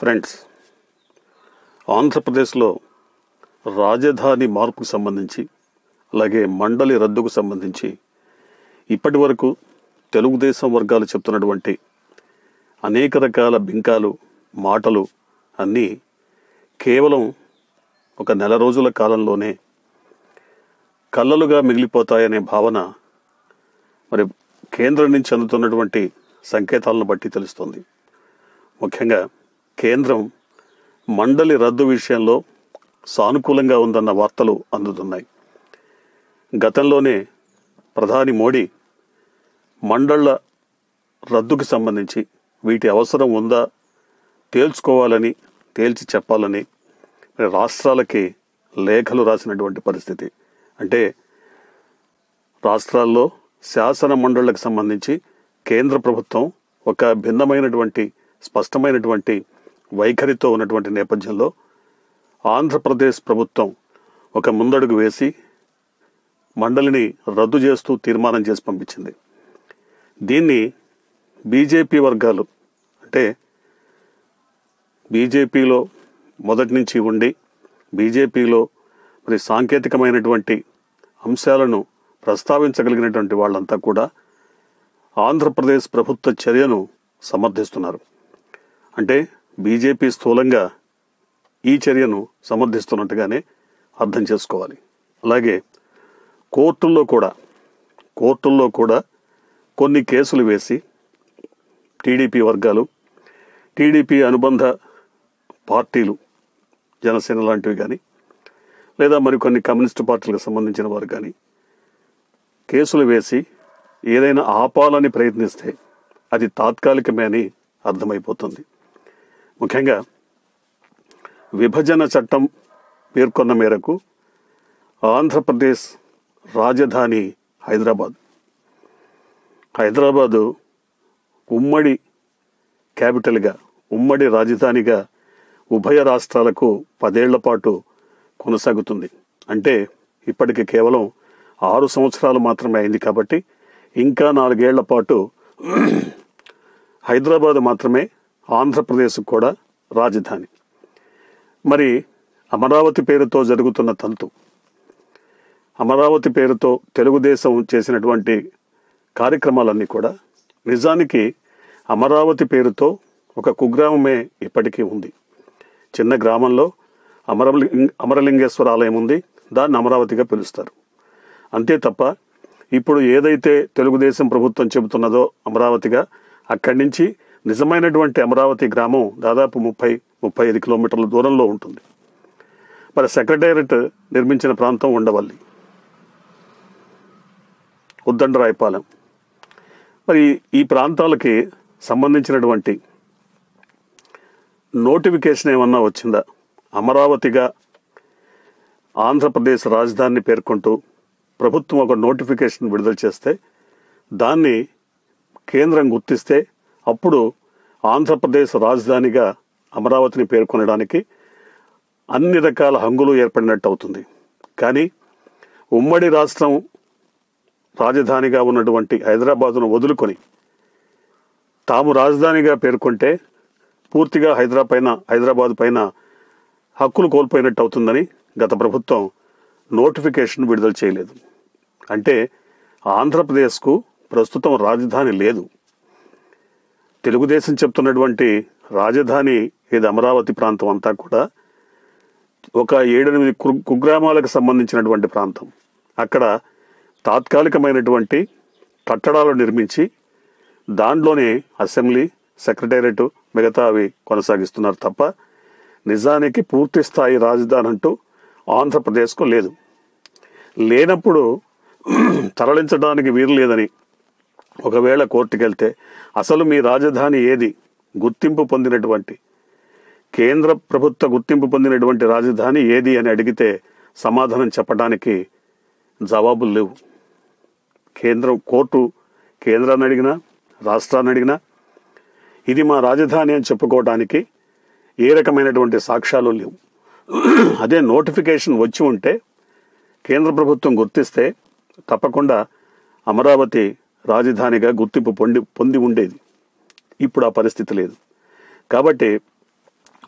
friends ఆంధ్రప్రదేశ్లో రాజధాని మార్పుకు సంబంధించి అలాగే మండలి రద్దుకు సంబంధించి ఇప్పటి వరకు తెలుగుదేశం వర్గాలు చెప్తున్నటువంటి అనేక రకాల బింకాలు మాటలు అన్నీ కేవలం ఒక నెల రోజుల కాలంలోనే కళ్ళలుగా మిగిలిపోతాయనే భావన మరి కేంద్రం నుంచి అందుతున్నటువంటి సంకేతాలను బట్టి తెలుస్తుంది ముఖ్యంగా కేంద్రం మండలి రద్దు విషయంలో సానుకూలంగా ఉందన్న వార్తలు అందుతున్నాయి గతంలోనే ప్రధాని మోడీ మండళ్ల రద్దుకు సంబంధించి వీటి అవసరం ఉందా తేల్చుకోవాలని తేల్చి చెప్పాలని మరి రాష్ట్రాలకి లేఖలు రాసినటువంటి పరిస్థితి అంటే రాష్ట్రాల్లో శాసన మండళ్లకు సంబంధించి కేంద్ర ప్రభుత్వం ఒక భిన్నమైనటువంటి స్పష్టమైనటువంటి వైఖరితో ఉన్నటువంటి నేపథ్యంలో ఆంధ్రప్రదేశ్ ప్రభుత్వం ఒక ముందడుగు వేసి మండలిని రద్దు చేస్తూ తీర్మానం చేసి పంపించింది దీన్ని బీజేపీ వర్గాలు అంటే బీజేపీలో మొదటి నుంచి ఉండి బీజేపీలో మరి సాంకేతికమైనటువంటి అంశాలను ప్రస్తావించగలిగినటువంటి వాళ్ళంతా కూడా ఆంధ్రప్రదేశ్ ప్రభుత్వ చర్యను సమర్థిస్తున్నారు అంటే బీజేపీ స్థూలంగా ఈ చర్యను సమర్థిస్తున్నట్టుగానే అర్థం చేసుకోవాలి అలాగే కోర్టుల్లో కూడా కోర్టుల్లో కూడా కొన్ని కేసులు వేసి టీడీపీ వర్గాలు టీడీపీ అనుబంధ పార్టీలు జనసేన లాంటివి కానీ లేదా మరికొన్ని కమ్యూనిస్టు పార్టీలకు సంబంధించిన వారు కానీ కేసులు వేసి ఏదైనా ఆపాలని ప్రయత్నిస్తే అది తాత్కాలికమే అని అర్థమైపోతుంది ముఖ్యంగా విభజన చట్టం పేర్కొన్న మేరకు ఆంధ్రప్రదేశ్ రాజధాని హైదరాబాద్ హైదరాబాదు ఉమ్మడి క్యాపిటల్గా ఉమ్మడి రాజధానిగా ఉభయ రాష్ట్రాలకు పదేళ్ల పాటు కొనసాగుతుంది అంటే ఇప్పటికి కేవలం ఆరు సంవత్సరాలు మాత్రమే అయింది కాబట్టి ఇంకా నాలుగేళ్ల పాటు హైదరాబాద్ మాత్రమే ఆంధ్రప్రదేశ్ కూడా రాజధాని మరి అమరావతి పేరుతో జరుగుతున్న తంతు అమరావతి పేరుతో తెలుగుదేశం చేసినటువంటి కార్యక్రమాలన్నీ కూడా నిజానికి అమరావతి పేరుతో ఒక కుగ్రామమే ఇప్పటికీ ఉంది చిన్న గ్రామంలో అమరలింగ అమరలింగేశ్వర ఆలయం ఉంది దాన్ని అమరావతిగా పిలుస్తారు అంతే తప్ప ఇప్పుడు ఏదైతే తెలుగుదేశం ప్రభుత్వం చెబుతున్నదో అమరావతిగా అక్కడి నుంచి నిజమైనటువంటి అమరావతి గ్రామం దాదాపు ముప్పై ముప్పై ఐదు కిలోమీటర్ల దూరంలో ఉంటుంది మరి సెక్రటేరియట్ నిర్మించిన ప్రాంతం ఉండవల్లి ఉద్దండరాయపాలెం మరి ఈ ప్రాంతాలకి సంబంధించినటువంటి నోటిఫికేషన్ ఏమన్నా వచ్చిందా అమరావతిగా ఆంధ్రప్రదేశ్ రాజధానిని పేర్కొంటూ ప్రభుత్వం ఒక నోటిఫికేషన్ విడుదల చేస్తే దాన్ని కేంద్రం గుర్తిస్తే అప్పుడు ఆంధ్రప్రదేశ్ రాజధానిగా అమరావతిని పేర్కొనడానికి అన్ని రకాల హంగులు ఏర్పడినట్టు అవుతుంది కానీ ఉమ్మడి రాష్ట్రం రాజధానిగా ఉన్నటువంటి హైదరాబాదును వదులుకొని తాము రాజధానిగా పేర్కొంటే పూర్తిగా హైదరాబాద్ పైన హైదరాబాద్ పైన హక్కులు కోల్పోయినట్టు అవుతుందని గత ప్రభుత్వం నోటిఫికేషన్ విడుదల చేయలేదు అంటే ఆంధ్రప్రదేశ్కు ప్రస్తుతం రాజధాని లేదు తెలుగుదేశం చెప్తున్నటువంటి రాజధాని ఇది అమరావతి ప్రాంతం అంతా కూడా ఒక ఏడెనిమిది కు- కుగ్రామాలకు సంబంధించినటువంటి ప్రాంతం అక్కడ తాత్కాలికమైనటువంటి కట్టడాలు నిర్మించి దాంట్లోనే అసెంబ్లీ సెక్రటేరియట్ మిగతా అవి కొనసాగిస్తున్నారు తప్ప నిజానికి పూర్తి స్థాయి రాజధాని అంటూ ఆంధ్రప్రదేశ్కు లేదు లేనప్పుడు తరలించడానికి వీలు లేదని ఒకవేళ కోర్టుకు వెళ్తే అసలు మీ రాజధాని ఏది గుర్తింపు పొందినటువంటి కేంద్ర ప్రభుత్వ గుర్తింపు పొందినటువంటి రాజధాని ఏది అని అడిగితే సమాధానం చెప్పడానికి జవాబులు లేవు కేంద్రం కోర్టు కేంద్రాన్ని అడిగినా రాష్ట్రాన్ని అడిగినా ఇది మా రాజధాని అని చెప్పుకోవడానికి ఏ రకమైనటువంటి సాక్ష్యాలు లేవు అదే నోటిఫికేషన్ వచ్చి ఉంటే కేంద్ర ప్రభుత్వం గుర్తిస్తే తప్పకుండా అమరావతి రాజధానిగా గుర్తింపు పొంది పొంది ఉండేది ఇప్పుడు ఆ పరిస్థితి లేదు కాబట్టి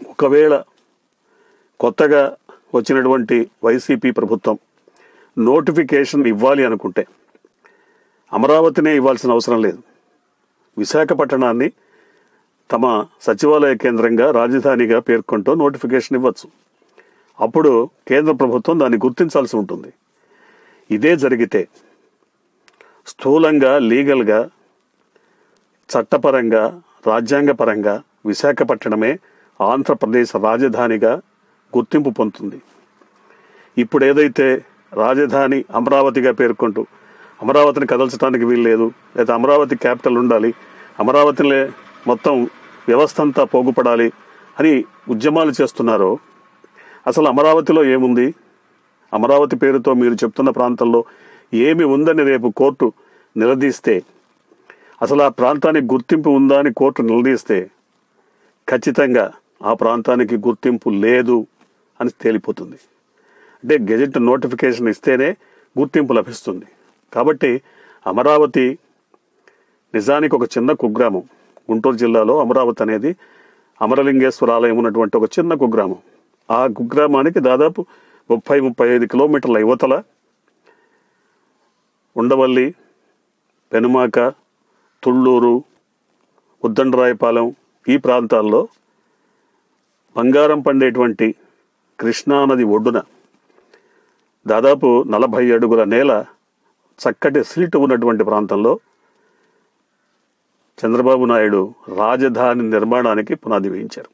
ఒకవేళ కొత్తగా వచ్చినటువంటి వైసీపీ ప్రభుత్వం నోటిఫికేషన్ ఇవ్వాలి అనుకుంటే అమరావతినే ఇవ్వాల్సిన అవసరం లేదు విశాఖపట్టణాన్ని తమ సచివాలయ కేంద్రంగా రాజధానిగా పేర్కొంటూ నోటిఫికేషన్ ఇవ్వచ్చు అప్పుడు కేంద్ర ప్రభుత్వం దాన్ని గుర్తించాల్సి ఉంటుంది ఇదే జరిగితే స్థూలంగా లీగల్గా చట్టపరంగా రాజ్యాంగపరంగా విశాఖపట్టణమే ఆంధ్రప్రదేశ్ రాజధానిగా గుర్తింపు పొందుతుంది ఇప్పుడు ఏదైతే రాజధాని అమరావతిగా పేర్కొంటూ అమరావతిని కదల్చడానికి వీల్లేదు లేదా అమరావతి క్యాపిటల్ ఉండాలి అమరావతిలో మొత్తం వ్యవస్థ అంతా పోగుపడాలి అని ఉద్యమాలు చేస్తున్నారో అసలు అమరావతిలో ఏముంది అమరావతి పేరుతో మీరు చెప్తున్న ప్రాంతంలో ఏమి ఉందని రేపు కోర్టు నిలదీస్తే అసలు ఆ ప్రాంతానికి గుర్తింపు ఉందా అని కోర్టు నిలదీస్తే ఖచ్చితంగా ఆ ప్రాంతానికి గుర్తింపు లేదు అని తేలిపోతుంది అంటే గెజెట్ నోటిఫికేషన్ ఇస్తేనే గుర్తింపు లభిస్తుంది కాబట్టి అమరావతి నిజానికి ఒక చిన్న కుగ్రామం గుంటూరు జిల్లాలో అమరావతి అనేది అమరలింగేశ్వర ఆలయం ఉన్నటువంటి ఒక చిన్న కుగ్రామం ఆ కుగ్రామానికి దాదాపు ముప్పై ముప్పై ఐదు కిలోమీటర్ల యువతల ఉండవల్లి పెనుమాక తుళ్ళూరు ఉద్దండరాయపాలెం ఈ ప్రాంతాల్లో బంగారం పండేటువంటి కృష్ణానది ఒడ్డున దాదాపు నలభై అడుగుల నేల చక్కటి సిల్ట్ ఉన్నటువంటి ప్రాంతంలో చంద్రబాబు నాయుడు రాజధాని నిర్మాణానికి పునాది వేయించారు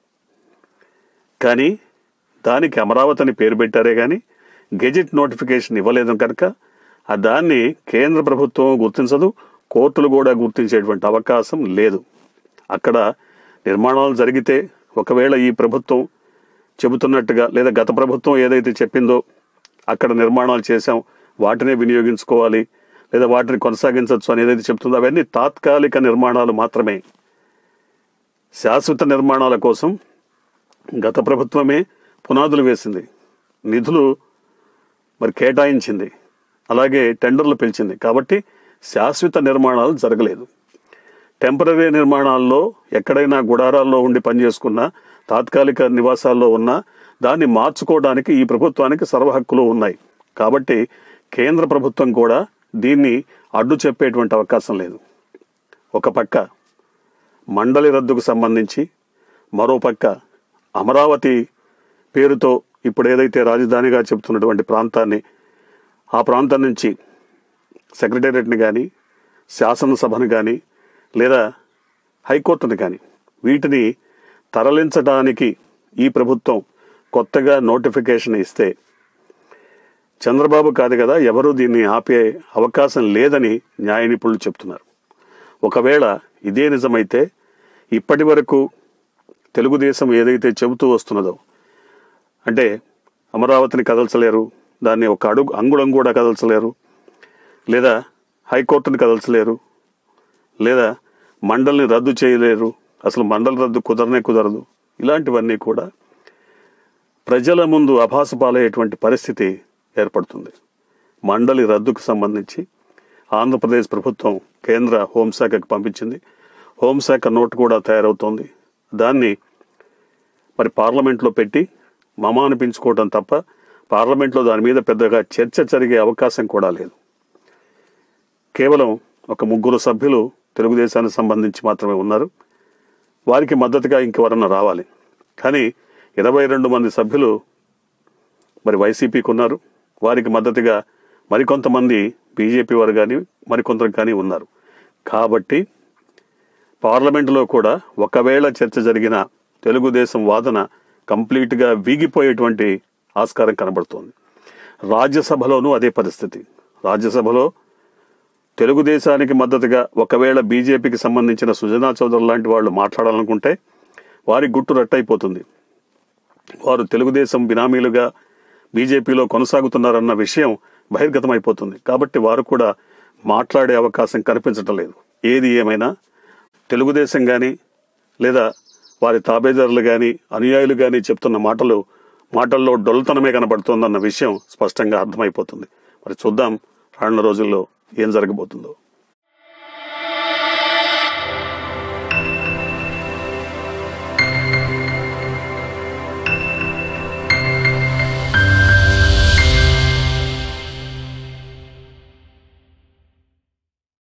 కానీ దానికి అమరావతి అని పేరు పెట్టారే కానీ గెజెట్ నోటిఫికేషన్ ఇవ్వలేదు కనుక ఆ దాన్ని కేంద్ర ప్రభుత్వం గుర్తించదు కోర్టులు కూడా గుర్తించేటువంటి అవకాశం లేదు అక్కడ నిర్మాణాలు జరిగితే ఒకవేళ ఈ ప్రభుత్వం చెబుతున్నట్టుగా లేదా గత ప్రభుత్వం ఏదైతే చెప్పిందో అక్కడ నిర్మాణాలు చేశాం వాటినే వినియోగించుకోవాలి లేదా వాటిని కొనసాగించవచ్చు అని ఏదైతే చెప్తుందో అవన్నీ తాత్కాలిక నిర్మాణాలు మాత్రమే శాశ్వత నిర్మాణాల కోసం గత ప్రభుత్వమే పునాదులు వేసింది నిధులు మరి కేటాయించింది అలాగే టెండర్లు పిలిచింది కాబట్టి శాశ్వత నిర్మాణాలు జరగలేదు టెంపరీ నిర్మాణాల్లో ఎక్కడైనా గుడారాల్లో ఉండి పనిచేసుకున్న తాత్కాలిక నివాసాల్లో ఉన్న దాన్ని మార్చుకోవడానికి ఈ ప్రభుత్వానికి సర్వ హక్కులు ఉన్నాయి కాబట్టి కేంద్ర ప్రభుత్వం కూడా దీన్ని అడ్డు చెప్పేటువంటి అవకాశం లేదు ఒక పక్క మండలి రద్దుకు సంబంధించి మరో పక్క అమరావతి పేరుతో ఇప్పుడు ఏదైతే రాజధానిగా చెబుతున్నటువంటి ప్రాంతాన్ని ఆ ప్రాంతం నుంచి సెక్రటేరియట్ని కానీ శాసనసభను కానీ లేదా హైకోర్టుని కానీ వీటిని తరలించడానికి ఈ ప్రభుత్వం కొత్తగా నోటిఫికేషన్ ఇస్తే చంద్రబాబు కాదు కదా ఎవరూ దీన్ని ఆపే అవకాశం లేదని న్యాయ నిపుణులు చెప్తున్నారు ఒకవేళ ఇదే నిజమైతే ఇప్పటి వరకు తెలుగుదేశం ఏదైతే చెబుతూ వస్తున్నదో అంటే అమరావతిని కదల్చలేరు దాన్ని ఒక అడుగు అంగుళం కూడా కదల్చలేరు లేదా హైకోర్టుని కదల్చలేరు లేదా మండలిని రద్దు చేయలేరు అసలు మండలి రద్దు కుదరనే కుదరదు ఇలాంటివన్నీ కూడా ప్రజల ముందు అభాసు పాలయ్యేటువంటి పరిస్థితి ఏర్పడుతుంది మండలి రద్దుకు సంబంధించి ఆంధ్రప్రదేశ్ ప్రభుత్వం కేంద్ర హోంశాఖకు పంపించింది హోంశాఖ నోటు కూడా తయారవుతోంది దాన్ని మరి పార్లమెంట్లో పెట్టి మమ అనిపించుకోవడం తప్ప పార్లమెంట్లో దాని మీద పెద్దగా చర్చ జరిగే అవకాశం కూడా లేదు కేవలం ఒక ముగ్గురు సభ్యులు తెలుగుదేశానికి సంబంధించి మాత్రమే ఉన్నారు వారికి మద్దతుగా ఇంకెవరన్నా రావాలి కానీ ఇరవై రెండు మంది సభ్యులు మరి వైసీపీకి ఉన్నారు వారికి మద్దతుగా మరికొంతమంది బీజేపీ వారు కానీ మరికొందరు కానీ ఉన్నారు కాబట్టి పార్లమెంటులో కూడా ఒకవేళ చర్చ జరిగిన తెలుగుదేశం వాదన కంప్లీట్గా వీగిపోయేటువంటి ఆస్కారం కనబడుతోంది రాజ్యసభలోనూ అదే పరిస్థితి రాజ్యసభలో తెలుగుదేశానికి మద్దతుగా ఒకవేళ బీజేపీకి సంబంధించిన సుజనా చౌదరి లాంటి వాళ్ళు మాట్లాడాలనుకుంటే వారి గుట్టు రట్టయిపోతుంది వారు తెలుగుదేశం బినామీలుగా బీజేపీలో కొనసాగుతున్నారన్న విషయం బహిర్గతమైపోతుంది కాబట్టి వారు కూడా మాట్లాడే అవకాశం కనిపించటం లేదు ఏది ఏమైనా తెలుగుదేశం కానీ లేదా వారి తాబేదారులు కానీ అనుయాయులు కానీ చెప్తున్న మాటలు మాటల్లో డొల్తనమే కనబడుతోందన్న విషయం స్పష్టంగా అర్థమైపోతుంది మరి చూద్దాం రానున్న రోజుల్లో ఏం జరగబోతుందో